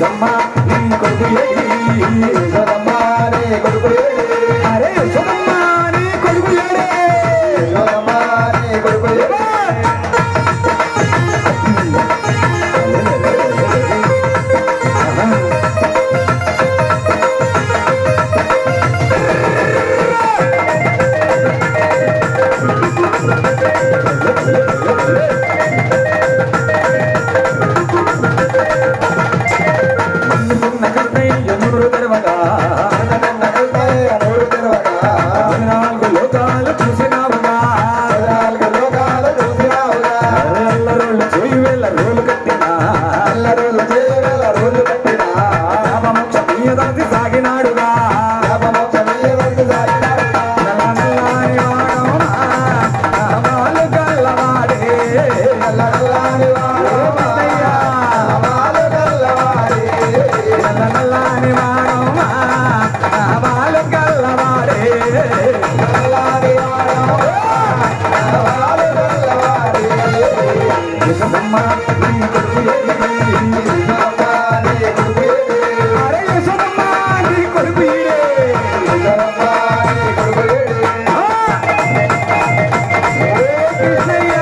యశోదమ్మ నీ కొడుకు ఏడి యశోదమ్మ నీ కొడుకు ఏడి అరే యశోదమ్మ నీ కొడుకు ఏడి యశోదమ్మ నీ కొడుకు ఏడి మన్నుకున్న కన్నయ్య నూరు తెరవగా మన్నుకున్న కన్నయ్య నూరు తెరవగా పద్నాలుగు లోకాలు చూసినావుగా పద్నాలుగు లోకాలు చూసినావుగా అల్లరోళ్ళు చేయి వేల రోలు కట్టినా అల్లరోళ్ళు చేయి వేల రోలు కట్టినా శాపమోక్ష మీయదాసి సాగినాడుగా శాపమోక్ష మీయదాసి సాగినాడుగా నల్ల నల్లాని వాడోమా నామాలు గల్లవాడే నల్ల నల్లాని వాడోమయ్యా నామాలు గల్లవాడే నల్ల నల్లాని వాడోమా నామాలు గల్లవాడే నల్లాని వాడోమా నామాలు గల్లవాడే యశోదమ్మ నీ కొడుకు ఏడి యశోదమ్మ నీ కొడుకు ఏడి అరే యశోదమ్మ నీ కొడుకు ఏడి యశోదమ్మ నీ కొడుకు ఏడి ఆ! ఓ కృష్ణయ్య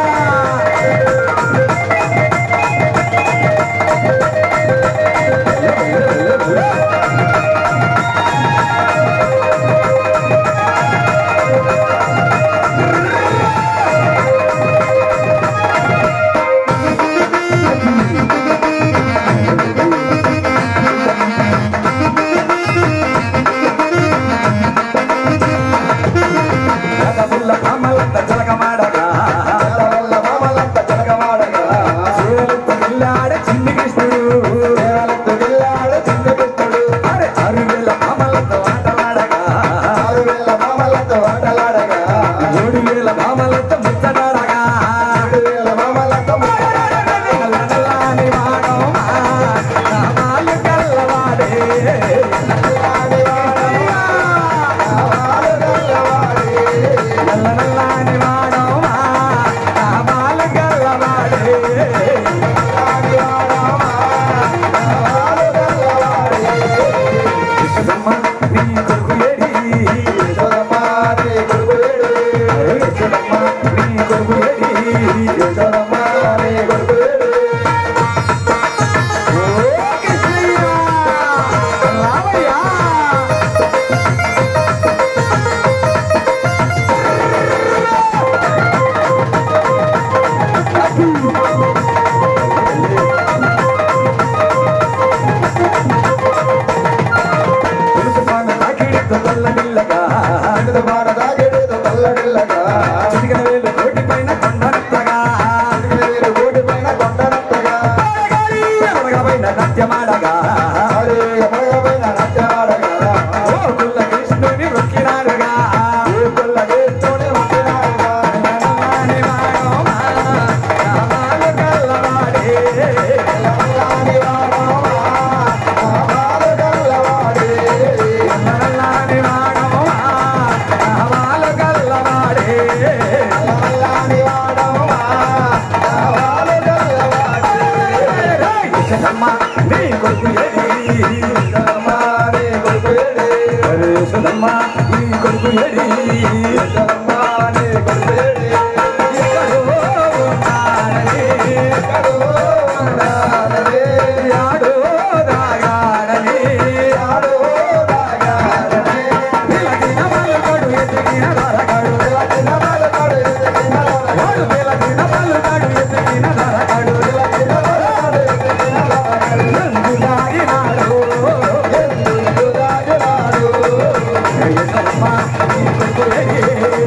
జగముల్ల భామలంత జలగమాడగా జగముల్ల భామలంత జలగమాడగా సేవలంత గిల్లాడే చిన్ని కృష్ణుడు సేవలంత గిల్లాడే చిన్ని కృష్ణుడు అరే అరువేల భామలతో ఆటలాడగా అరువేల భామలతో ఆటలాడగా ఏడు వేల భామలతో ముచ్చటాడగా ఏడు వేల భామలతో ముచ్చటాడగా నల్లని వాడోమా నామాలు గల్లవాడే నల్లని వాడోమా నామాలు గల్లవాడే నల్ల నల్లని వాడోమా నామాలు గల్లవాడే నల్లని వాడోమా నామాలు గల్లవాడే యశోదమ్మ నీ కొడుకు ఏడి యశోదమ్మ నీ కొడుకు ఏడి యశోదమ్మ నీ కొడుకు ఏడి యశోదమ్మ నీ కొడుకు ఏడి ఓ కృష్ణయ్య రామయ్య తెలుసు పాన తాకిడితో తల్లడిల్లగా తెలుసు పాన తాకిడితో తల్లడిల్లగా చిటికన వేలు కోటి పైన కొండనత్తగా చిటికన వేలు కోటి పైన కొండనత్తగా పైన నాట్యమాడగా పైన నాట్యమాడగా ఓ కుల్ల కృష్ణుని మొక్కినారుగా ఓ కుల్ల కృష్ణుని మొక్కినారుగా నల్లని వాడోమా నామాలు గల్లవాడే నల్లని వాడోమా నామాలు గల్లవాడే నల్లని వాడోమా నామాలు గల్లవాడే నల్లని వాడోమా నామాలు గల్లవాడే యశోదమ్మ నీ కొడుకు ఏడి యశోదమ్మ నీ కొడుకు ఏడి అరే యశోదమ్మ నీ కొడుకు ఏడి యశోదమ్మ నీ కొడుకు ఏడి ఎక్కడో ఉన్నాడని ఎక్కడో ఉన్నాడని యాడో దాగాడని యాడో దాగాడని పిలకిన మలకడు ఎదిగిన దరకడు పిలకిన మలకడు ఎదిగిన దరకడు పిలకిన మలకడు ఎదిగిన దరకడు పిలకిన మలకడు ఎదిగిన దరకడు ఎందు దాగినాడు ఎందు దాగినాడు యశోదమ్మ నీ కొడుకు ఏడి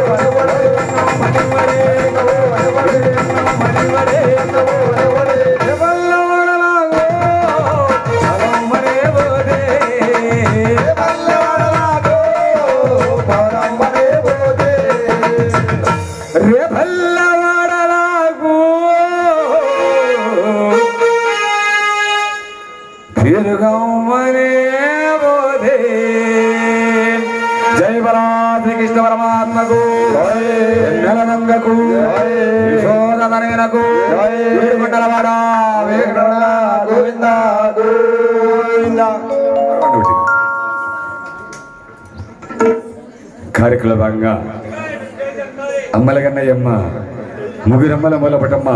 తిరుగమ్మనే బోధే జై బలా శ్రీకృష్ణ పరమాత్మకు నెలనంగకు యశోదనకు వేడుకొండలవాడ వేడుకొండ గోవింద గోవింద కార్యక్రమ భాగంగా అమ్మల కన్నయ్యమ్మ ముగ్గురమ్మల మూలపటమ్మ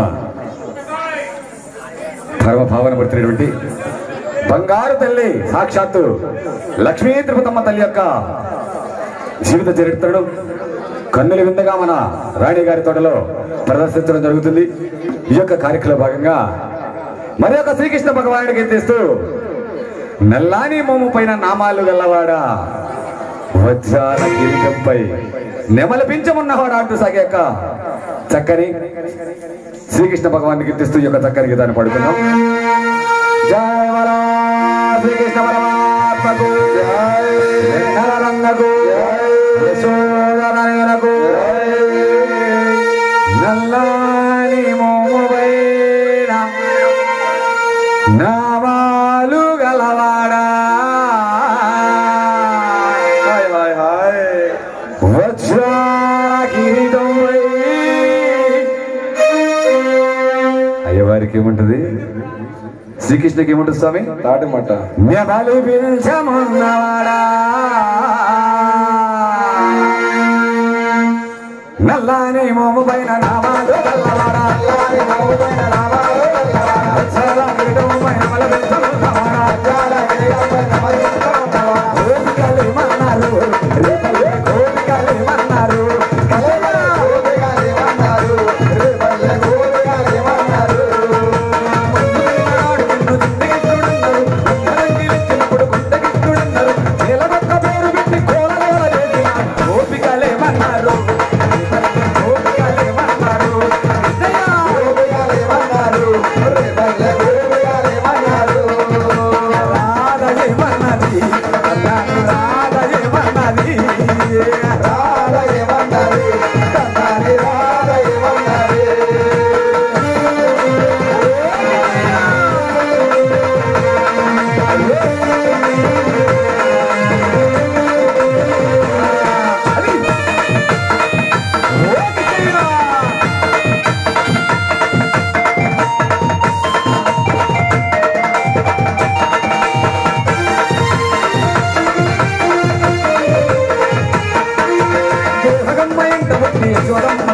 పరమ భావన పడుతున్నటువంటి బంగారు తల్లి సాక్షాత్తు లక్ష్మీ తిరుపతమ్మ తల్లి యొక్క జీవిత చరిత్రను కన్నుల విందగా మన రాణి గారి తోటలో ప్రదర్శించడం జరుగుతుంది ఈ యొక్క కార్యక్రమ భాగంగా మరి యొక్క శ్రీకృష్ణ భగవానుడికి ఎత్తేస్తూ నల్లాని మోము పైన నామాలు గల్లవాడా వజ్రాల కిరీటంపై నెమల పించమున్నవాడా అంటూ సాగాక చక్కని శ్రీకృష్ణ భగవాన్ని కీర్తిస్తూ ఈ యొక్క చక్కని గీతాన్ని పడుతున్నాం జయ వరా శ్రీకృష్ణ పరమాత్మకు నలరంగకు యశోదనకు నల్లాని మోమువైన నామాలు గలవాడా హాయ్ హాయ్ హాయ్ వజ్రా కిరీటం అయ్యవారికి ఏముంటది శ్రీకృష్ణకి ఏముంటుంది స్వామి తాటి మాట నెమలి పిలిచమున్నవాడా నల్లాని మోము పైన నామాలు గల్లవాడా నల్లాని మోము పైన నామాలు గల్లవాడా వజ్రాల కిరీటంపై నెమలి పిలిచమున్నవాడా వజ్రాల కిరీటంపై నెమలి పిలిచమున్నవాడా కోరికలేమన్నారు రేపల్లె కోరికలేమన్నారు కలగా కోరికలేమన్నారు రేపల్లె కోరికలేమన్నారు దేవగమ్మ ఇంట పుట్టి యశోదమ్మ